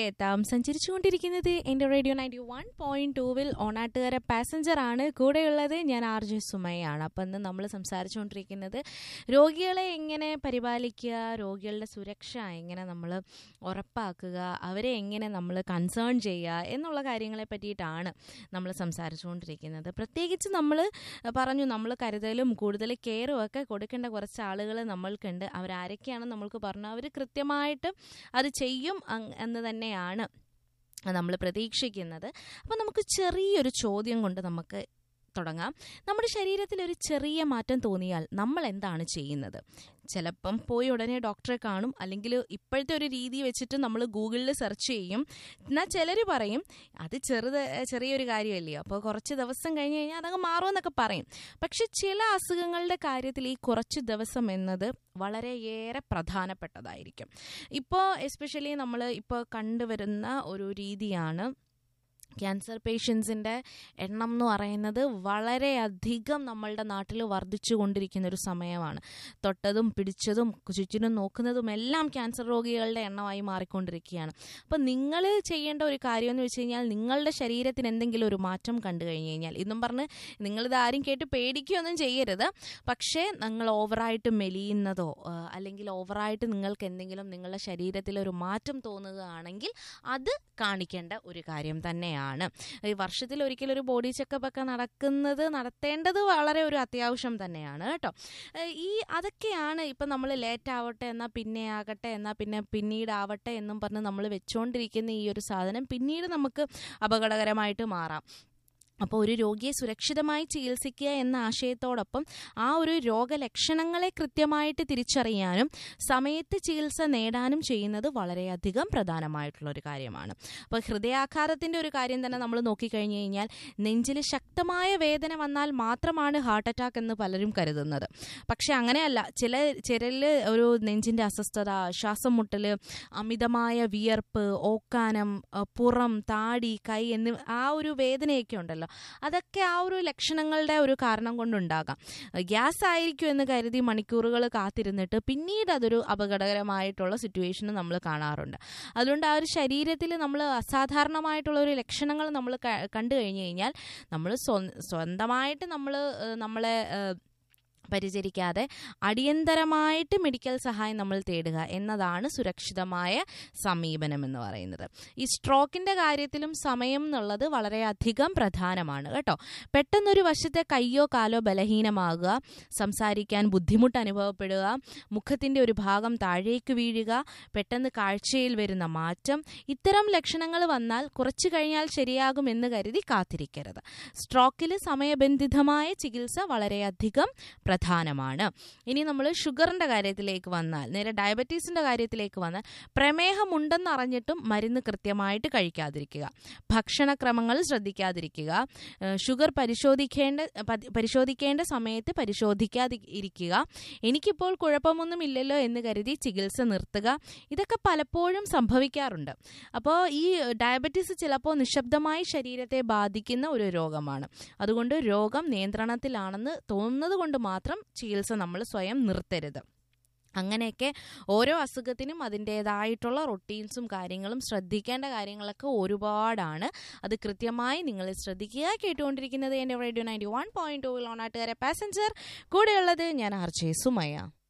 എത്താം സഞ്ചരിച്ചുകൊണ്ടിരിക്കുന്നത് എൻ്റെ radio ninety one point ടൂവിൽ ഓണാട്ടുകാര പാസഞ്ചർ ആണ് കൂടെയുള്ളത് ഞാൻ ആർ ജെ സുമയാണ് അപ്പം ഇന്ന് നമ്മൾ സംസാരിച്ചുകൊണ്ടിരിക്കുന്നത് രോഗികളെ എങ്ങനെ പരിപാലിക്കുക രോഗികളുടെ സുരക്ഷ എങ്ങനെ നമ്മൾ ഉറപ്പാക്കുക അവരെ എങ്ങനെ നമ്മൾ കൺസേൺ ചെയ്യുക എന്നുള്ള കാര്യങ്ങളെ പറ്റിയിട്ടാണ് നമ്മൾ സംസാരിച്ചുകൊണ്ടിരിക്കുന്നത് പ്രത്യേകിച്ച് നമ്മൾ പറഞ്ഞു നമ്മൾ കരുതലും കൂടുതൽ കെയറും ഒക്കെ കൊടുക്കേണ്ട കുറച്ച് ആളുകൾ നമ്മൾക്കുണ്ട് അവരാരൊക്കെയാണെന്ന് നമ്മൾക്ക് പറഞ്ഞു അവർ കൃത്യമായിട്ട് അത് ചെയ്യും അങ് എന്ന് തന്നെയാണ് നമ്മൾ പ്രതീക്ഷിക്കുന്നത് അപ്പോൾ നമുക്ക് ചെറിയൊരു ചോദ്യം കൊണ്ട് നമുക്ക് തുടങ്ങാം നമ്മുടെ ശരീരത്തിൽ ഒരു ചെറിയ മാറ്റം തോന്നിയാൽ നമ്മൾ എന്താണ് ചെയ്യുന്നത് ചിലപ്പം പോയി ഉടനെ ഡോക്ടറെ കാണും അല്ലെങ്കിൽ ഇപ്പോഴത്തെ ഒരു രീതി വെച്ചിട്ട് നമ്മൾ ഗൂഗിളിൽ സെർച്ച് ചെയ്യും എന്നാൽ ചിലർ പറയും അത് ചെറുത് ചെറിയൊരു കാര്യമല്ലേ അപ്പോൾ കുറച്ച് ദിവസം കഴിഞ്ഞ് കഴിഞ്ഞാൽ അതങ്ങ് മാറുമെന്നൊക്കെ പറയും പക്ഷെ ചില അസുഖങ്ങളുടെ കാര്യത്തിൽ ഈ കുറച്ച് ദിവസം എന്നത് വളരെയേറെ പ്രധാനപ്പെട്ടതായിരിക്കും ഇപ്പോൾ എസ്പെഷ്യലി നമ്മൾ ഇപ്പോൾ കണ്ടുവരുന്ന ഒരു രീതിയാണ് ക്യാൻസർ പേഷ്യൻസിൻ്റെ എണ്ണം എന്ന് പറയുന്നത് വളരെയധികം നമ്മളുടെ നാട്ടിൽ വർദ്ധിച്ചു കൊണ്ടിരിക്കുന്ന ഒരു സമയമാണ് തൊട്ടതും പിടിച്ചതും ചുറ്റിനും നോക്കുന്നതും എല്ലാം ക്യാൻസർ രോഗികളുടെ എണ്ണമായി മാറിക്കൊണ്ടിരിക്കുകയാണ് അപ്പോൾ നിങ്ങൾ ചെയ്യേണ്ട ഒരു കാര്യം എന്ന് വെച്ച് കഴിഞ്ഞാൽ നിങ്ങളുടെ ശരീരത്തിന് എന്തെങ്കിലും ഒരു മാറ്റം കണ്ടു കഴിഞ്ഞ് കഴിഞ്ഞാൽ ഇന്നും പറഞ്ഞ് നിങ്ങളിത് ആരും കേട്ട് പേടിക്കുകയൊന്നും ചെയ്യരുത് പക്ഷേ നിങ്ങൾ ഓവറായിട്ട് മെലിയുന്നതോ ആ, അല്ലെങ്കിൽ ഓവറായിട്ട് നിങ്ങൾക്ക് എന്തെങ്കിലും നിങ്ങളുടെ ശരീരത്തിൽ ഒരു മാറ്റം തോന്നുകയാണെങ്കിൽ അത് കാണിക്കേണ്ട ഒരു കാര്യം തന്നെയാണ് ഈ വർഷത്തിൽ ഒരിക്കലും ഒരു ബോഡി ചെക്കപ്പ് ഒക്കെ നടക്കുന്നത് നടത്തേണ്ടത് വളരെ ഒരു അത്യാവശ്യം തന്നെയാണ് കേട്ടോ ഏഹ് ഈ അതൊക്കെയാണ് ഇപ്പം നമ്മൾ ലേറ്റ് ആവട്ടെ എന്നാൽ പിന്നെ ആകട്ടെ എന്നാൽ പിന്നെ പിന്നീട് ആവട്ടെ എന്നും പറഞ്ഞ് നമ്മൾ വെച്ചുകൊണ്ടിരിക്കുന്ന ഈ ഒരു സാധനം പിന്നീട് നമുക്ക് അപകടകരമായിട്ട് മാറാം അപ്പോൾ ഒരു രോഗിയെ സുരക്ഷിതമായി ചികിത്സിക്കുക എന്ന ആശയത്തോടൊപ്പം ആ ഒരു രോഗലക്ഷണങ്ങളെ കൃത്യമായിട്ട് തിരിച്ചറിയാനും സമയത്ത് ചികിത്സ നേടാനും ചെയ്യുന്നത് വളരെയധികം പ്രധാനമായിട്ടുള്ള ഒരു കാര്യമാണ് അപ്പോൾ ഹൃദയാഘാതത്തിൻ്റെ ഒരു കാര്യം തന്നെ നമ്മൾ നോക്കിക്കഴിഞ്ഞ് കഴിഞ്ഞാൽ നെഞ്ചിൽ ശക്തമായ വേദന വന്നാൽ മാത്രമാണ് ഹാർട്ട് അറ്റാക്ക് എന്ന് പലരും കരുതുന്നത് പക്ഷെ അങ്ങനെയല്ല ചില ചിലരിൽ ഒരു നെഞ്ചിൻ്റെ അസ്വസ്ഥത ശ്വാസം മുട്ടൽ അമിതമായ വിയർപ്പ് ഓക്കാനം അഹ് പുറം താടി കൈ എന്നിവ ആ ഒരു വേദനയൊക്കെ ഉണ്ടല്ലോ അതൊക്കെ ആ ഒരു ലക്ഷണങ്ങളുടെ ഒരു കാരണം കൊണ്ടുണ്ടാകാം ഗ്യാസ് ആയിരിക്കും എന്ന് കരുതി മണിക്കൂറുകൾ കാത്തിരുന്നിട്ട് പിന്നീട് അതൊരു അപകടകരമായിട്ടുള്ള സിറ്റുവേഷൻ നമ്മൾ കാണാറുണ്ട് അതുകൊണ്ട് ആ ഒരു ശരീരത്തിൽ നമ്മൾ അസാധാരണമായിട്ടുള്ള ഒരു ലക്ഷണങ്ങൾ നമ്മൾ ക- കണ്ടു കഴിഞ്ഞു കഴിഞ്ഞാൽ നമ്മൾ സ്വ- സ്വന്തമായിട്ട് നമ്മൾ നമ്മളെ ഏഹ്, പരിചരിക്കാതെ അടിയന്തരമായിട്ട് മെഡിക്കൽ സഹായം നമ്മൾ തേടുക എന്നതാണ് സുരക്ഷിതമായ സമീപനം എന്ന് പറയുന്നത് ഈ സ്ട്രോക്കിന്റെ കാര്യത്തിലും സമയം എന്നുള്ളത് വളരെയധികം പ്രധാനമാണ് കേട്ടോ പെട്ടെന്നൊരു വശത്തെ കയ്യോ കാലോ ബലഹീനമാകുക സംസാരിക്കാൻ ബുദ്ധിമുട്ട് അനുഭവപ്പെടുക മുഖത്തിന്റെ ഒരു ഭാഗം താഴേക്ക് വീഴുക പെട്ടെന്ന് കാഴ്ചയിൽ വരുന്ന മാറ്റം ഇത്തരം ലക്ഷണങ്ങൾ വന്നാൽ കുറച്ചു കഴിഞ്ഞാൽ ശരിയാകുമെന്ന് കരുതി കാത്തിരിക്കരുത് സ്ട്രോക്കിൽ സമയബന്ധിതമായ ചികിത്സ വളരെയധികം പ്രധാനമാണ് ഇനി നമ്മൾ ഷുഗറിന്റെ കാര്യത്തിലേക്ക് വന്നാൽ നേരെ ഡയബറ്റീസിന്റെ കാര്യത്തിലേക്ക് വന്നാൽ പ്രമേഹമുണ്ടെന്ന് അറിഞ്ഞിട്ടും മരുന്ന് കൃത്യമായിട്ട് കഴിക്കാതിരിക്കുക ഭക്ഷണക്രമങ്ങൾ ശ്രദ്ധിക്കാതിരിക്കുക ഏഹ് ഷുഗർ പരിശോധിക്കേണ്ട പതി- പരിശോധിക്കേണ്ട സമയത്ത് പരിശോധിക്കാതി ഇരിക്കുക എനിക്കിപ്പോൾ കുഴപ്പമൊന്നുമില്ലല്ലോ എന്ന് കരുതി ചികിത്സ നിർത്തുക ഇതൊക്കെ പലപ്പോഴും സംഭവിക്കാറുണ്ട് അപ്പോൾ ഈ ഡയബറ്റീസ് ചിലപ്പോൾ നിശബ്ദമായി ശരീരത്തെ ബാധിക്കുന്ന ഒരു രോഗമാണ് അതുകൊണ്ട് രോഗം നിയന്ത്രണത്തിലാണെന്ന് തോന്നുന്നത് കൊണ്ട് മാത്രം ചികിത്സ നമ്മൾ സ്വയം നിർത്തരുത് അങ്ങനെയൊക്കെ ഓരോ അസുഖത്തിനും അതിൻ്റേതായിട്ടുള്ള റൊട്ടീൻസും കാര്യങ്ങളും ശ്രദ്ധിക്കേണ്ട കാര്യങ്ങളൊക്കെ ഒരുപാടാണ് അത് കൃത്യമായി നിങ്ങൾ ശ്രദ്ധിക്കുക കേട്ടുകൊണ്ടിരിക്കുന്നത് എൻ്റെ റേഡിയോ നയൻറ്റി വൺ പോയിന്റ് ടൂവിൽ ഓണാട്ടുകാരെ പാസഞ്ചർ കൂടെയുള്ളത് ഞാൻ ആർ ജെ സുമയ